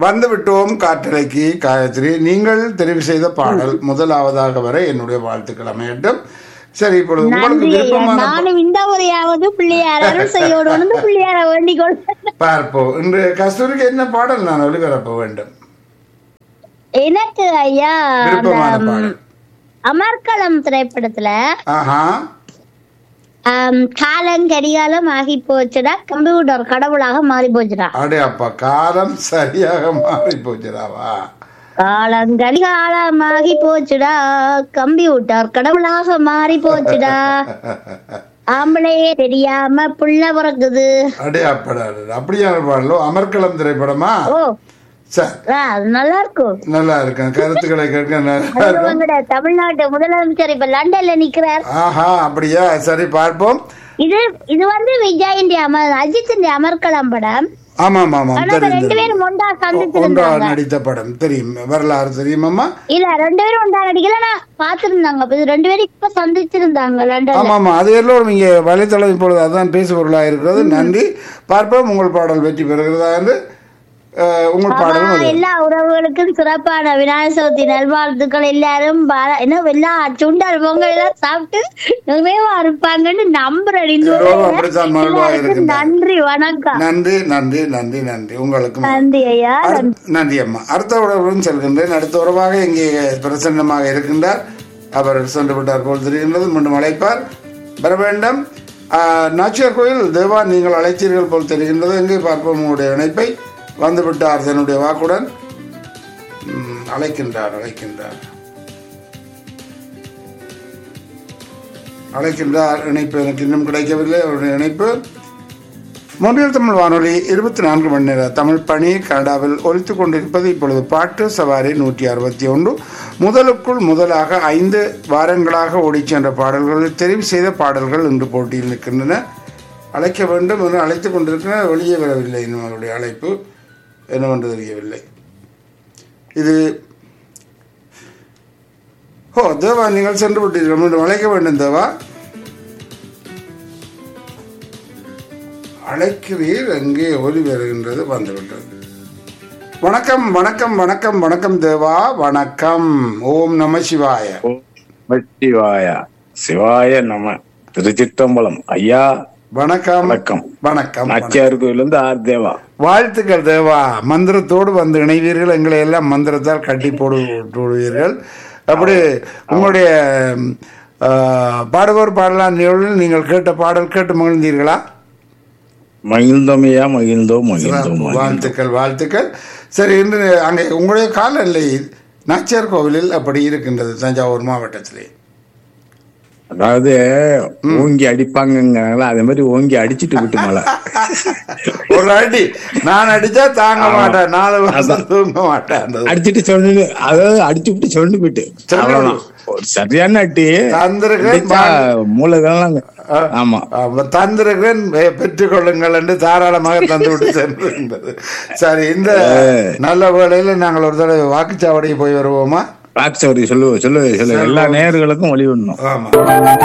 வந்து விட்டோம் காற்றலைக்கு காயத்ரி நீங்கள் தெரிவு செய்த பாடல் முதலாவதாக வர என்னுடைய வாழ்த்துக்கள் அமையட்டும் சரி இப்பொழுது உங்களுக்கு நன்றி ஐயா விருப்பமான பா- நானும் இந்த முறையாவது பிள்ளையார் அருள் செய்யோடு பிள்ளையார வேண்டிக் கொள்றேன் பார்ப்போம் இன்று கஸ்தூரிக்கு என்ன பாடல் நான் ஒளிபரப்ப வேண்டும் எனக்கு ஐயா அந்த விருப்பமான ம், பாடல் அமர்க்களம் திரைப்படத்துல ஆஹா ஆம், காலம் கடிகாலம் ஆகி போச்சுடா கம்ப்யூட்டர் கடவுளாக மாறி போச்சுடா அடே அப்பா காலம் சரியாக மாறி போச்சுடாவா காலம் கடிகாலம் ஆகி போச்சுடா கம்ப்யூட்டர் கடவுளாக மாறி போச்சுடா ஆம்பளையே தெரியாம புள்ள பிறக்குது அடே அப்படா அப்படியான பாடலோ அமர்க்களம் திரைப்படமா ஓ சரி ஆ, அது நல்லா இருக்கும் நல்லா இருக்கும் கருத்துக்களை கேட்க நல்லா அது இருக்கும் உங்களோட தமிழ்நாட்டு முதலமைச்சர் இப்ப லண்டன்ல நிக்கிறார் ஆஹா அப்படியா சரி பார்ப்போம் இது இது வந்து விஜயின் அமர் அஜித் அமர்கலம் படம் ஆமாம் ஆமாம் ஆனா இப்ப ரெண்டு தெரியும் பேரும் ஒன்றா ஒன்றா சந்திச்சிருந்தாங்க நடித்த படம் தெரியும் வரலாறு தெரியுமாம்மா இல்ல ரெண்டு பேரும் ஒன்றா நடிக்கல நான் பாத்திருந்தாங்க அப்ப இது ரெண்டு பேரும் இப்ப சந்திச்சிருந்தாங்க லண்டன்ல ஆமாம் ஆமாம் அது எல்லோரும் இங்கே வலைத்தளம் இப்பொழுது அதுதான் பேசுபொருளாக இருக்கிறது நன்றி பார்ப்போம் உங்கள் பாடல் வெற்றி பெறுகிறதா என்று அஹ், உங்கள் பாடலும் ஆமா, அது. எல்லா உறவுகளுக்கும் சிறப்பான விநாயகர் சதுர்த்தி நல்வாழ்த்துக்கள் எல்லாரும் பார- என்ன எல்லா சுண்டல் பொங்கல் எல்லாம் சாப்பிட்டு நிறைவா இருப்பாங்கன்னு நம்புறேன் இந்த எல்லோரும் ஊர்ல. அப்படித்தான் மகிழ்வாக எல்லாருக்கும் இருக்கின்றார்கள். நன்றி வணக்கம் நன்றி நன்றி நன்றி நன்றி உங்களுக்கும் நன்றி ஐயா அடுத்த- நன்றி அம்மா அடுத்த உறவுடன் செல்கின்றேன் அடுத்த உறவாக இங்கே பிரசன்னமாக இருக்கின்றார் அவர் சென்று விட்டார் போல் தெரிகின்றது மீண்டும் அழைப்பார் வர வேண்டும் ஆஹ், நாச்சியார் கோயில் தேவா நீங்கள் அழைத்தீர்கள் போல் தெரிகின்றது எங்கே பார்ப்போம் உங்களுடைய இணைப்பை வந்து விட்டார் தன்னுடைய வாக்குடன் ம், அழைக்கின்றார் அழைக்கின்றார் அழைக்கின்றார் இணைப்பு எனக்கு இன்னும் கிடைக்கவில்லை அவருடைய இணைப்பு மொழியல் தமிழ் வானொலி இருபத்தி நான்கு மணி நேர தமிழ் பணி கனடாவில் ஒலித்துக் கொண்டிருப்பது இப்பொழுது பாட்டு சவாரி நூற்றி அறுபத்தி ஒன்று முதலுக்குள் முதலாக ஐந்து வாரங்களாக ஓடிச் சென்ற பாடல்களில் தெரிவு செய்த பாடல்கள் இன்று போட்டியில் நிற்கின்றன அழைக்க வேண்டும் என்று அழைத்துக் கொண்டிருக்கிற வெளியே வரவில்லை இன்னும் அவருடைய அழைப்பு என்னவென்று தெரியவில்லை இது ஓ தேவா நீங்கள் சென்று விட்டீர்கள் மீண்டும் அழைக்க வேண்டும் தேவா அழைக்கிறீர் அங்கே ஒலி வருகின்றது வந்துவிட்டது வணக்கம் வணக்கம் வணக்கம் வணக்கம் தேவா வணக்கம் ஓம் நம சிவாய ஓம் நம சிவாய சிவாய நம திருச்சிற்றம்பலம் ஐயா வணக்கம் வணக்கம் வணக்கம் நாச்சியார் கோயிலிருந்து ஆர் தேவா வாழ்த்துக்கள் தேவா மந்திரத்தோடு வந்து இணைவீர்கள் எங்களை எல்லாம் மந்திரத்தால் கட்டி போடு போடுவீர்கள் அப்படி உங்களுடைய ஆ, பாடுவோர் பாடலாம் நிகழ்வில் நீங்கள் கேட்ட பாடல் கேட்டு மகிழ்ந்தீர்களா மகிழ்ந்தோமையா மகிழ்ந்தோம் மகிழ்ந்தோம் மகிழ்ந்தோம். வாழ்த்துக்கள் வாழ்த்துக்கள் சரி இன்று அங்கே உங்களுடைய கால எல்லை நாச்சியார் கோவிலில் அப்படி இருக்கின்றது தஞ்சாவூர் மாவட்டத்திலே அதாவது ஓங்கி அடிப்பாங்கங்கிறாங்களா அதே மாதிரி ஓங்கி அடிச்சிட்டு விட்டு மழை ஒரு அடி நான் அடிச்சா தாங்க மாட்டேன் நாலு வருஷம் தூங்க மாட்டேன் அந்த அடிச்சிட்டு சொன்னு அதாவது அடிச்சு விட்டு சொன்னு போயிட்டு சொன்னு அவ்வளவுதான் ஒரு சரியான அட்டி தந்திருக்கிறேன் அடிச்சா மூளைகள்லாம் ஆமா அவன் தந்திருக்கிறேன் பெ- பெற்றுக்கொள்ளுங்கள் என்று தாராளமாக தந்து விட்டு சென்றிருந்தது சரி இந்த நல்ல வேளையில நாங்கள் ஒரு தடவை வாக்குச்சாவடிக்கு போய் வருவோமா ராக்சவரி சொல்லு சொல்லு சொல்லு எல்லா நேயர்களுக்கும் வழி விடணும் ஆமா